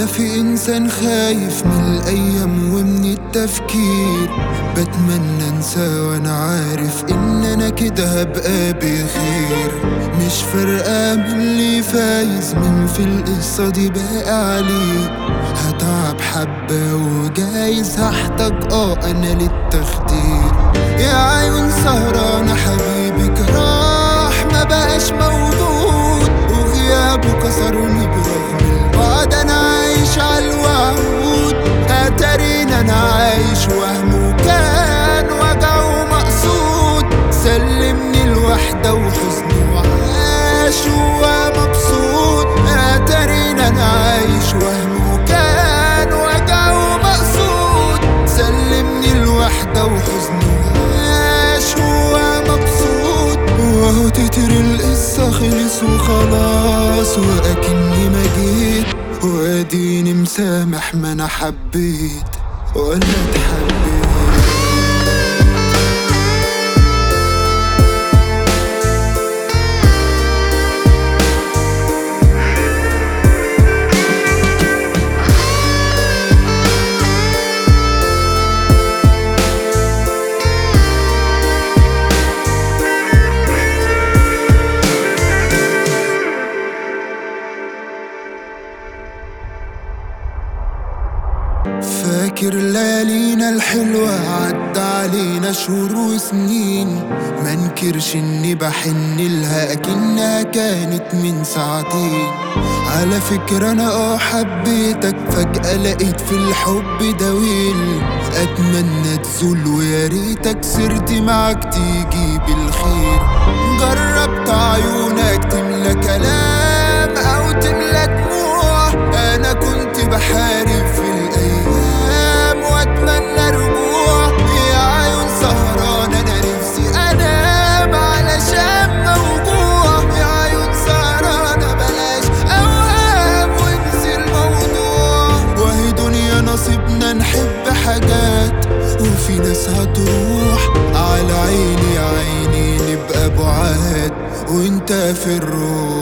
في إنسان خايف من الأيام ومن التفكير بتمنى أنسى وأنا عارف إن أنا كده هبقى بخير مش فارقة من اللي فايز من في القصة دي باقي عليه هتعب حبة وجايز هحتاج اه أنا للتخدير يا عيون سهرانة حبيبك راح ما بقاش موجود وغيابه كسرني برغم البعد انا عايش عالوعود اتارين انا عايش وهم وكان وجعه مقصود سلمني الوحدة وحزنه وعاش وهو مبسوط اتارين انا عايش وهم وكان وجعه مقصود سلمني الوحدة وحزنه وعاش وهو مبسوط وهو تتر القصة خلص وخلاص وأكني ما جيت وأديني مسامح ما أنا حبيت ولا اتحبيت فاكر ليالينا الحلوة عدى علينا شهور وسنين ما انكرش اني بحن لها اكنها كانت من ساعتين على فكرة انا اه حبيتك فجأة لقيت في الحب دويل اتمنى تزول ويا ريتك سرتي معاك تيجي بالخير جربت عيونك تملى كلام او تملى دموع انا كنت بحارب في الايام واتمنى رجوع يا عيون سهران انا نفسي انام علشان موجوع يا عيون سهرانة بلاش اوهام وانسي الموضوع وهي دنيا نصيبنا نحب حاجات وفي ناس هتروح على عيني يا عيني نبقى بعاد وانت في الروح